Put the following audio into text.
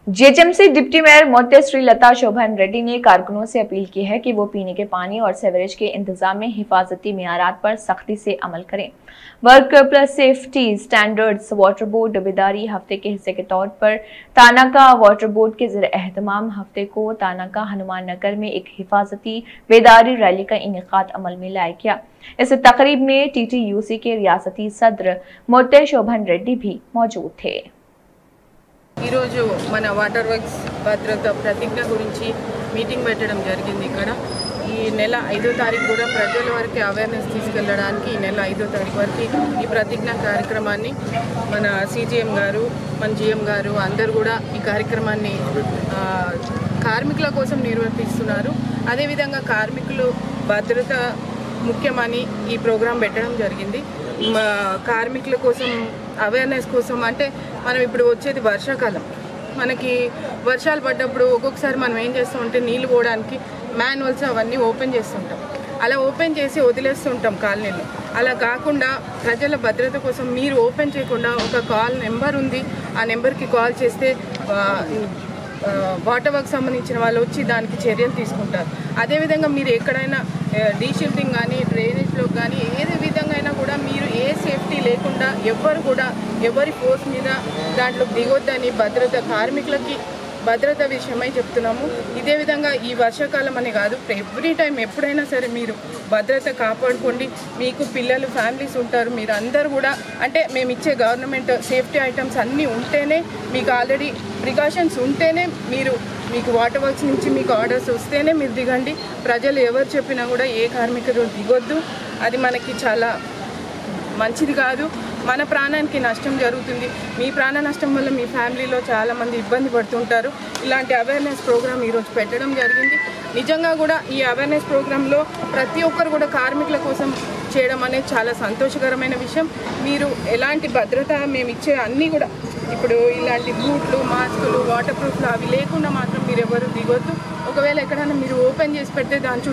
JHMC deputy mayor मोत्य श्री लता शोभन रेड्डी ने कारकुनों से अपील की है कि वो पीने के पानी और सेवरेज के इंतजाम में हिफाजती मियारात पर सख्ती से अमल करें workplace safety standards water board बेदारी हफ्ते के हिस्से के तौर पर तानाका वाटर बोर्ड के जर अहतमाम हफ्ते को तानाका हनुमान नगर में एक हिफाजती बेदारी रैली का इनका अमल में लाया गया इस तकरीब में टीटीयूसी के रियासती सदर मोत्य शोभन रेड्डी भी मौजूद थे ఈరోజు మన వాటర్ వర్క్స్ భద్రత ప్రతిజ్ఞ గురించి మీటింగ్ పెట్టడం జరిగింది ఇక్కడ ఈ నెల ఐదో తారీఖు కూడా ప్రజల వరకు అవేర్నెస్ తీసుకెళ్ళడానికి ఈ నెల ఐదో తారీఖు వరకు ఈ ప్రతిజ్ఞ కార్యక్రమాన్ని మన సీజీఎం గారు మన జిఎం గారు అందరు కూడా ఈ కార్యక్రమాన్ని ఆ, కార్మికుల కోసం నిర్వర్తిస్తున్నారు అదేవిధంగా కార్మికులు భద్రత ముఖ్యమని ఈ ప్రోగ్రాం పెట్టడం జరిగింది మా కార్మికుల కోసం అవేర్నెస్ కోసం అంటే మనం ఇప్పుడు వచ్చేది వర్షాకాలం మనకి వర్షాలు పడ్డప్పుడు ఒక్కొక్కసారి మనం ఏం చేస్తామంటే నీళ్ళు పోవడానికి మాన్యువల్స్ అవన్నీ ఓపెన్ చేస్తుంటాం అలా ఓపెన్ చేసి వదిలేస్తుంటాం కాలనీలో అలా కాకుండా ప్రజల భద్రత కోసం మీరు ఓపెన్ చేయకుండా ఒక కాల్ నెంబర్ ఉంది ఆ నెంబర్కి కాల్ చేస్తే ఆ, ఆ, వాటర్ వర్క్ సంబంధించిన వాళ్ళు వచ్చి దానికి చర్యలు తీసుకుంటారు అదేవిధంగా మీరు ఎక్కడైనా డీషిల్టింగ్ కానీ డ్రైనేజ్లో కానీ ఏది విధంగా అయినా కూడా మీరు ఏ సేఫ్టీ లేకుండా ఎవ్వరు కూడా ఎవరి ఫోర్స్ మీద దాంట్లో దిగొద్దని భద్రత కార్మికులకి భద్రత విషయమై చెప్తున్నాము ఇదే విధంగా ఈ వర్షాకాలం అని కాదు ఎవ్రీ టైం ఎప్పుడైనా సరే మీరు భద్రత కాపాడుకోండి మీకు పిల్లలు ఫ్యామిలీస్ ఉంటారు మీరు అందరు కూడా అంటే మేము ఇచ్చే గవర్నమెంట్ సేఫ్టీ ఐటమ్స్ అన్నీ ఉంటేనే మీకు ఆల్రెడీ ప్రికాషన్స్ ఉంటేనే మీరు మీకు వాటర్ వర్క్స్ నుంచి మీకు ఆర్డర్స్ వస్తేనే మీరు దిగండి ప్రజలు ఎవరు చెప్పినా కూడా ఏ కార్మికుడు దిగొద్దు అది మనకి చాలా మంచిది కాదు మన ప్రాణానికి నష్టం జరుగుతుంది మీ ప్రాణ నష్టం వల్ల మీ ఫ్యామిలీలో చాలామంది ఇబ్బంది పడుతుంటారు ఇలాంటి అవేర్నెస్ ప్రోగ్రామ్ ఈరోజు పెట్టడం జరిగింది నిజంగా కూడా ఈ అవేర్నెస్ ప్రోగ్రాంలో ప్రతి ఒక్కరు కూడా కార్మికుల కోసం చేయడం అనేది చాలా సంతోషకరమైన విషయం మీరు ఎలాంటి భద్రత మేము ఇచ్చే అన్నీ కూడా ఇప్పుడు ఇలాంటి బూట్లు మాస్కులు వాటర్ ప్రూఫ్లు అవి లేకుండా మాత్రం మీరు ఎవరు దిగొద్దు ఒకవేళ ఎక్కడైనా మీరు ఓపెన్ చేసి పెడితే దాని చుట్టూ